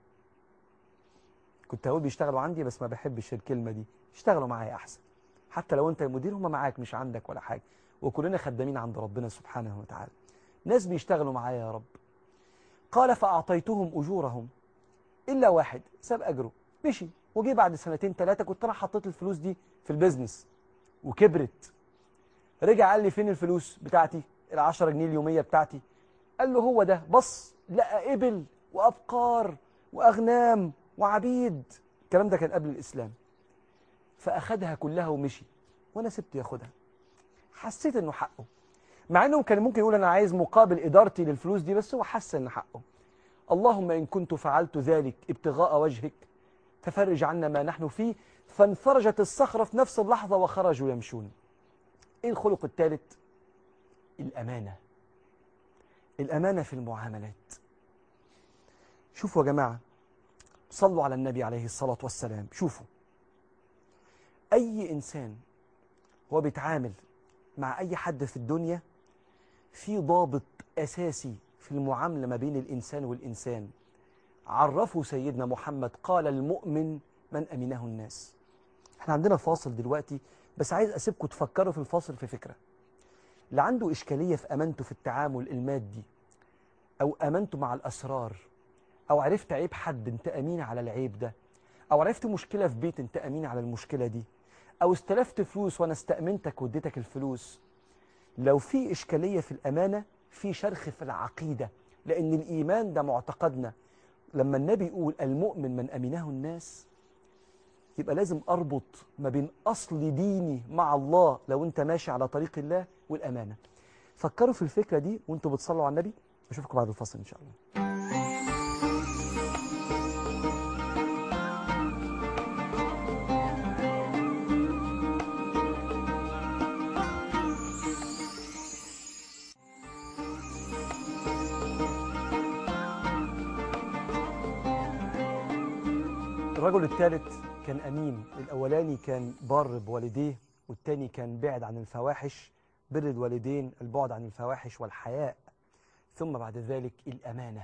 كنت هقول بيشتغلوا عندي بس ما بحبش الكلمة دي اشتغلوا معايا أحسن حتى لو أنت المدير هم معاك مش عندك ولا حاجة وكلنا خدامين عند ربنا سبحانه وتعالى ناس بيشتغلوا معايا يا رب قال فأعطيتهم أجورهم إلا واحد ساب أجره مشي وجي بعد سنتين ثلاثة كنت أنا حطيت الفلوس دي في البيزنس وكبرت رجع قال لي فين الفلوس بتاعتي العشرة جنيه اليومية بتاعتي قال له هو ده بص لقى إبل وأبقار وأغنام وعبيد الكلام ده كان قبل الإسلام فأخدها كلها ومشي وأنا سبته ياخدها حسيت إنه حقه مع إنه كان ممكن يقول أنا عايز مقابل إدارتي للفلوس دي بس هو حس إن حقه اللهم إن كنت فعلت ذلك ابتغاء وجهك ففرج عنا ما نحن فيه فانفرجت الصخرة في نفس اللحظة وخرجوا يمشون إيه الخلق الثالث الأمانة الأمانة في المعاملات شوفوا يا جماعة صلوا على النبي عليه الصلاة والسلام شوفوا أي إنسان هو بيتعامل مع أي حد في الدنيا في ضابط أساسي في المعاملة ما بين الإنسان والإنسان عرفوا سيدنا محمد قال المؤمن من أمنه الناس احنا عندنا فاصل دلوقتي بس عايز أسيبكم تفكروا في الفاصل في فكرة اللي عنده إشكالية في أمانته في التعامل المادي أو أمانته مع الأسرار أو عرفت عيب حد أنت أمين على العيب ده أو عرفت مشكلة في بيت أنت أمين على المشكلة دي أو استلفت فلوس وأنا استأمنتك واديتك الفلوس لو في إشكالية في الأمانة في شرخ في العقيدة لأن الإيمان ده معتقدنا لما النبي يقول المؤمن من أمنه الناس يبقى لازم أربط ما بين أصل ديني مع الله لو أنت ماشي على طريق الله والأمانة فكروا في الفكرة دي وأنتوا بتصلوا على النبي أشوفكم بعد الفصل إن شاء الله الرجل الثالث كان أمين الأولاني كان بار بوالديه والتاني كان بعد عن الفواحش بر الوالدين البعد عن الفواحش والحياء ثم بعد ذلك الأمانة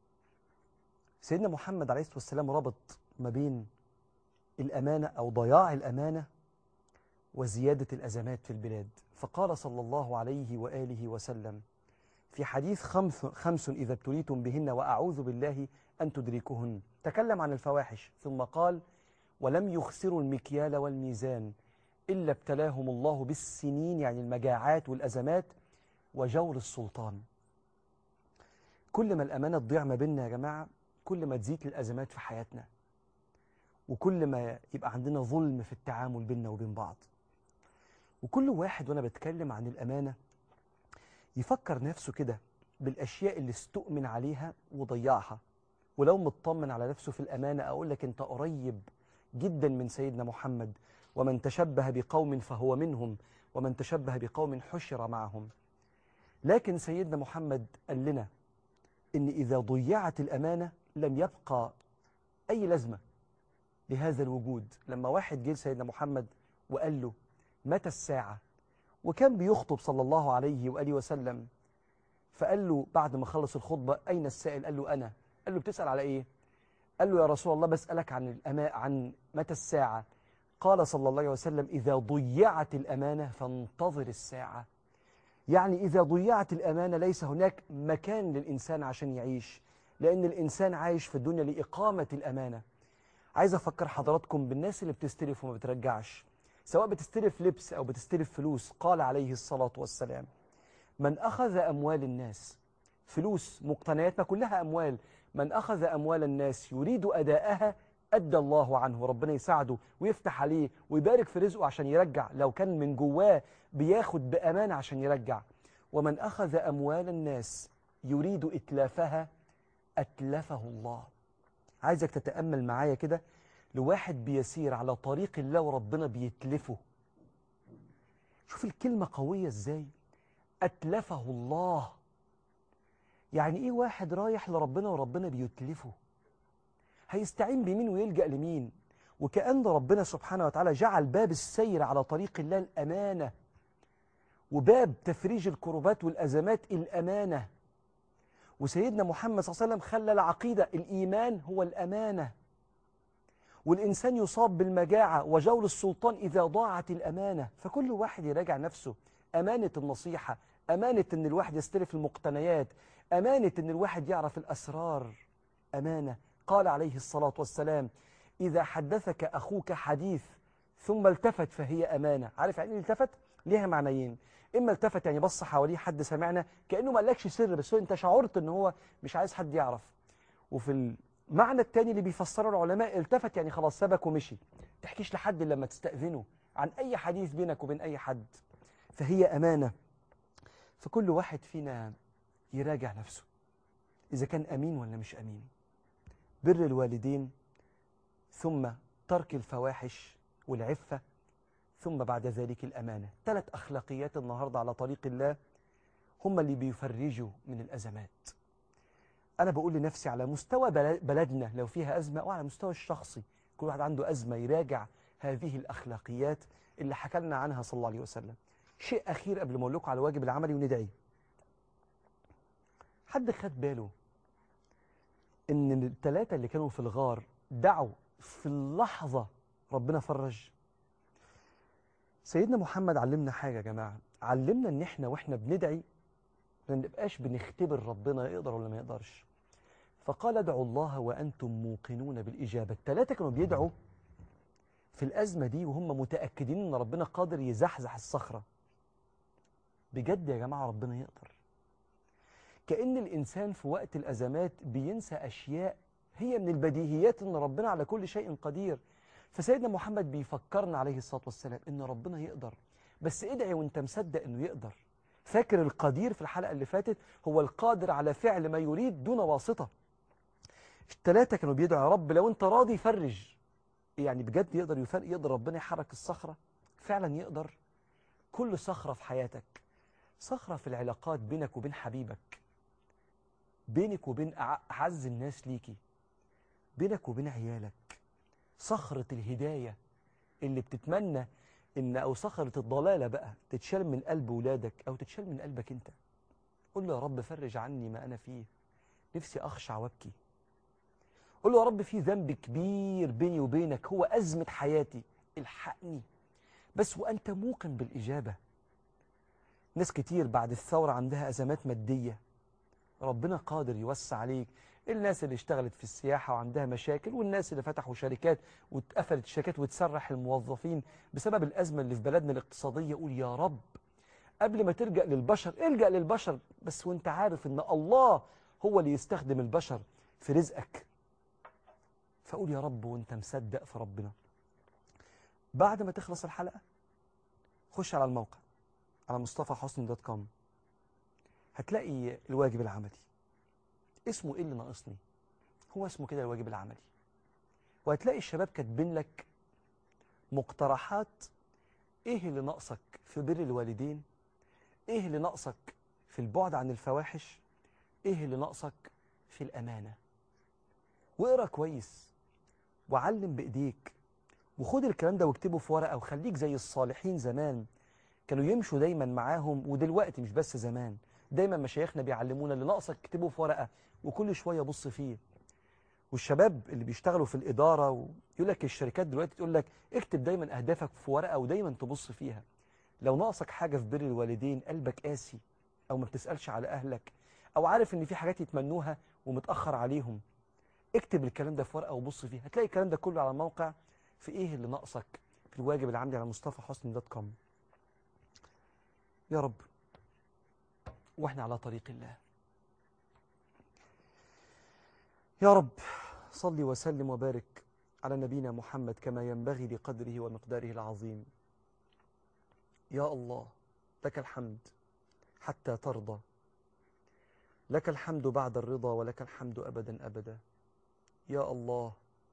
سيدنا محمد عليه الصلاة والسلام ربط ما بين الأمانة أو ضياع الأمانة وزيادة الأزمات في البلاد فقال صلى الله عليه وآله وسلم في حديث خمس, خمس إذا ابتليتم بهن وأعوذ بالله أن تدركهن تكلم عن الفواحش ثم قال ولم يخسروا المكيال والميزان إلا ابتلاهم الله بالسنين يعني المجاعات والأزمات وجور السلطان كل ما الأمانة تضيع ما بيننا يا جماعة كل ما تزيد الأزمات في حياتنا وكل ما يبقى عندنا ظلم في التعامل بيننا وبين بعض وكل واحد وأنا بتكلم عن الأمانة يفكر نفسه كده بالأشياء اللي استؤمن عليها وضيعها ولو مطمن على نفسه في الأمانة أقول لك أنت قريب جدا من سيدنا محمد ومن تشبه بقوم فهو منهم ومن تشبه بقوم حشر معهم لكن سيدنا محمد قال لنا إن إذا ضيعت الأمانة لم يبقى أي لازمة لهذا الوجود لما واحد جه سيدنا محمد وقال له متى الساعة وكان بيخطب صلى الله عليه وآله وسلم فقال له بعد ما خلص الخطبة أين السائل قال له أنا قال له بتسأل على إيه قال له يا رسول الله بسألك عن الأماء عن متى الساعة قال صلى الله عليه وسلم إذا ضيعت الأمانة فانتظر الساعة يعني إذا ضيعت الأمانة ليس هناك مكان للإنسان عشان يعيش لأن الإنسان عايش في الدنيا لإقامة الأمانة عايز أفكر حضراتكم بالناس اللي بتستلف وما بترجعش سواء بتستلف لبس أو بتستلف فلوس قال عليه الصلاة والسلام من أخذ أموال الناس فلوس مقتنياتنا كلها أموال من أخذ أموال الناس يريد أداءها أدى الله عنه ربنا يساعده ويفتح عليه ويبارك في رزقه عشان يرجع لو كان من جواه بياخد بأمانة عشان يرجع ومن أخذ أموال الناس يريد إتلافها أتلفه الله عايزك تتأمل معايا كده لواحد بيسير على طريق الله وربنا بيتلفه شوف الكلمة قوية ازاي أتلفه الله يعني ايه واحد رايح لربنا وربنا بيتلفه هيستعين بمين ويلجأ لمين وكأن ربنا سبحانه وتعالى جعل باب السير على طريق الله الأمانة وباب تفريج الكربات والأزمات الأمانة وسيدنا محمد صلى الله عليه وسلم خلى العقيدة الإيمان هو الأمانة والإنسان يصاب بالمجاعة وجور السلطان إذا ضاعت الأمانة فكل واحد يراجع نفسه أمانة النصيحة أمانة أن الواحد يستلف المقتنيات أمانة أن الواحد يعرف الأسرار أمانة قال عليه الصلاة والسلام إذا حدثك أخوك حديث ثم التفت فهي أمانة عارف يعني إيه التفت؟ ليها معنيين إما التفت يعني بص حواليه حد سمعنا كأنه ما قالكش سر بس هو أنت شعرت أن هو مش عايز حد يعرف وفي معنى التاني اللي بيفسره العلماء التفت يعني خلاص سابك ومشي تحكيش لحد إلا لما تستأذنه عن أي حديث بينك وبين أي حد فهي أمانة فكل واحد فينا يراجع نفسه إذا كان أمين ولا مش أمين بر الوالدين ثم ترك الفواحش والعفة ثم بعد ذلك الأمانة ثلاث أخلاقيات النهاردة على طريق الله هم اللي بيفرجوا من الأزمات أنا بقول لنفسي على مستوى بل- بلدنا لو فيها أزمة أو على مستوى الشخصي كل واحد عنده أزمة يراجع هذه الأخلاقيات اللي حكى لنا عنها صلى الله عليه وسلم شيء أخير قبل ما أقول لكم على الواجب العملي وندعي حد خد باله إن الثلاثة اللي كانوا في الغار دعوا في اللحظة ربنا فرج سيدنا محمد علمنا حاجة يا جماعة علمنا إن إحنا وإحنا بندعي ما نبقاش بنختبر ربنا يقدر ولا ما يقدرش فقال ادعوا الله وأنتم موقنون بالإجابة الثلاثة كانوا بيدعوا في الأزمة دي وهم متأكدين إن ربنا قادر يزحزح الصخرة بجد يا جماعة ربنا يقدر كأن الإنسان في وقت الأزمات بينسى أشياء هي من البديهيات إن ربنا على كل شيء قدير فسيدنا محمد بيفكرنا عليه الصلاة والسلام إن ربنا يقدر بس ادعي وانت مصدق إنه يقدر فاكر القدير في الحلقة اللي فاتت هو القادر على فعل ما يريد دون واسطة الثلاثة كانوا بيدعوا يا رب لو انت راضي فرج يعني بجد يقدر يفرق يقدر ربنا يحرك الصخرة فعلا يقدر كل صخرة في حياتك صخرة في العلاقات بينك وبين حبيبك بينك وبين أع- أعز الناس ليكي بينك وبين عيالك صخرة الهداية اللي بتتمنى إن أو صخرة الضلالة بقى تتشال من قلب ولادك أو تتشال من قلبك أنت قول له يا رب فرج عني ما أنا فيه نفسي أخشع وابكي قول له يا رب في ذنب كبير بيني وبينك هو أزمة حياتي الحقني بس وأنت موقن بالإجابة ناس كتير بعد الثورة عندها أزمات مادية ربنا قادر يوسع عليك الناس اللي اشتغلت في السياحة وعندها مشاكل والناس اللي فتحوا شركات واتقفلت الشركات وتسرح الموظفين بسبب الأزمة اللي في بلدنا الاقتصادية قول يا رب قبل ما تلجأ للبشر الجأ للبشر بس وانت عارف ان الله هو اللي يستخدم البشر في رزقك فقول يا رب وانت مصدق في ربنا بعد ما تخلص الحلقة خش على الموقع على مصطفى حسني دوت كوم هتلاقي الواجب العملي اسمه ايه اللي ناقصني هو اسمه كده الواجب العملي وهتلاقي الشباب كاتبين لك مقترحات ايه اللي ناقصك في بر الوالدين ايه اللي ناقصك في البعد عن الفواحش ايه اللي ناقصك في الامانه واقرا كويس وعلم بايديك وخد الكلام ده واكتبه في ورقه وخليك زي الصالحين زمان كانوا يمشوا دايما معاهم ودلوقتي مش بس زمان دايما مشايخنا بيعلمونا اللي ناقصك اكتبه في ورقه وكل شويه بص فيه والشباب اللي بيشتغلوا في الاداره ويقول لك الشركات دلوقتي تقول لك اكتب دايما اهدافك في ورقه ودايما تبص فيها لو ناقصك حاجه في بر الوالدين قلبك قاسي او ما بتسالش على اهلك او عارف ان في حاجات يتمنوها ومتاخر عليهم اكتب الكلام ده في ورقه وبص فيه هتلاقي الكلام ده كله على الموقع في ايه اللي ناقصك في الواجب العملي على مصطفى حسني دوت كوم يا رب واحنا على طريق الله يا رب صل وسلم وبارك على نبينا محمد كما ينبغي لقدره ومقداره العظيم يا الله لك الحمد حتى ترضى لك الحمد بعد الرضا ولك الحمد أبدا أبدا يا الله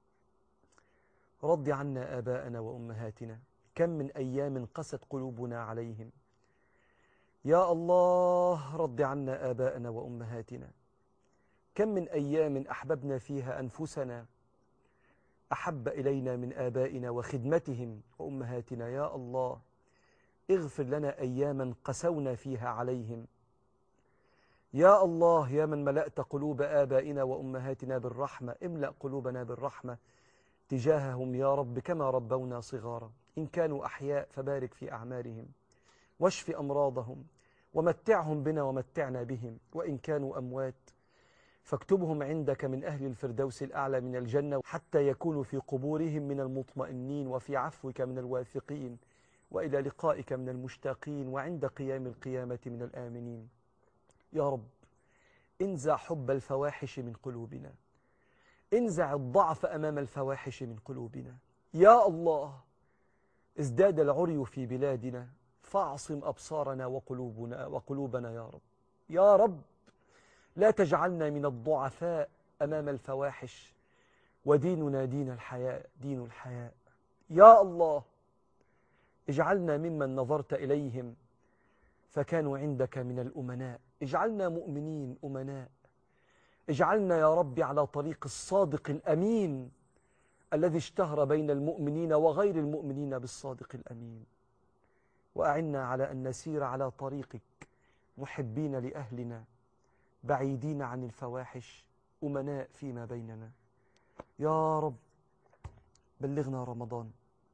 رض عنا آباءنا وأمهاتنا كم من أيام قست قلوبنا عليهم يا الله رض عنا آباءنا وأمهاتنا كم من أيام أحببنا فيها أنفسنا أحب إلينا من آبائنا وخدمتهم وأمهاتنا يا الله اغفر لنا أياما قسونا فيها عليهم يا الله يا من ملأت قلوب آبائنا وأمهاتنا بالرحمة املأ قلوبنا بالرحمة تجاههم يا رب كما ربونا صغارا إن كانوا أحياء فبارك في أعمارهم واشف أمراضهم ومتعهم بنا ومتعنا بهم وإن كانوا أموات فاكتبهم عندك من أهل الفردوس الأعلى من الجنة حتى يكونوا في قبورهم من المطمئنين وفي عفوك من الواثقين وإلى لقائك من المشتاقين وعند قيام القيامة من الآمنين يا رب انزع حب الفواحش من قلوبنا انزع الضعف أمام الفواحش من قلوبنا يا الله ازداد العري في بلادنا فاعصم أبصارنا وقلوبنا وقلوبنا يا رب يا رب لا تجعلنا من الضعفاء أمام الفواحش وديننا دين الحياء دين الحياء يا الله اجعلنا ممن نظرت إليهم فكانوا عندك من الأمناء اجعلنا مؤمنين أمناء اجعلنا يا رب على طريق الصادق الأمين الذي اشتهر بين المؤمنين وغير المؤمنين بالصادق الأمين وأعنا على أن نسير على طريقك محبين لأهلنا بعيدين عن الفواحش أمناء فيما بيننا يا رب بلغنا رمضان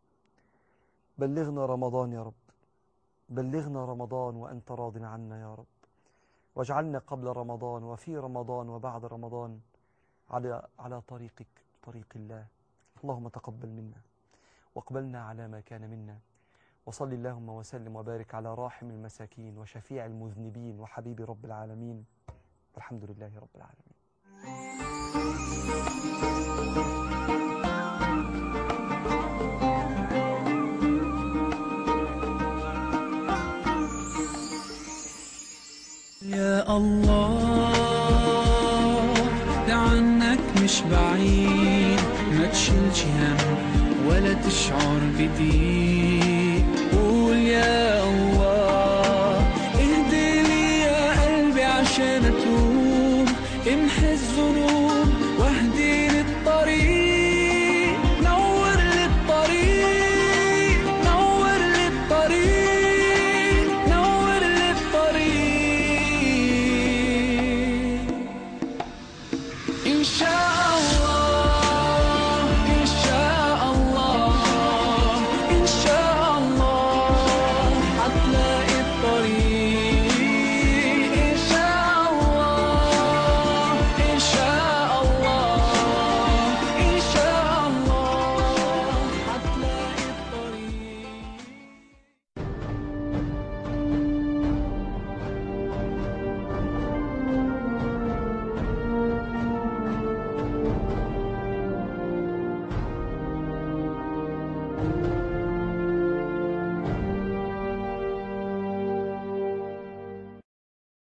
بلغنا رمضان يا رب بلغنا رمضان وأنت راض عنا يا رب واجعلنا قبل رمضان وفي رمضان وبعد رمضان على على طريقك طريق الله اللهم تقبل منا واقبلنا على ما كان منا وصل اللهم وسلم وبارك على راحم المساكين وشفيع المذنبين وحبيب رب العالمين والحمد لله رب العالمين يا الله ده عنك مش بعيد ما تشيلش هم ولا تشعر بضيق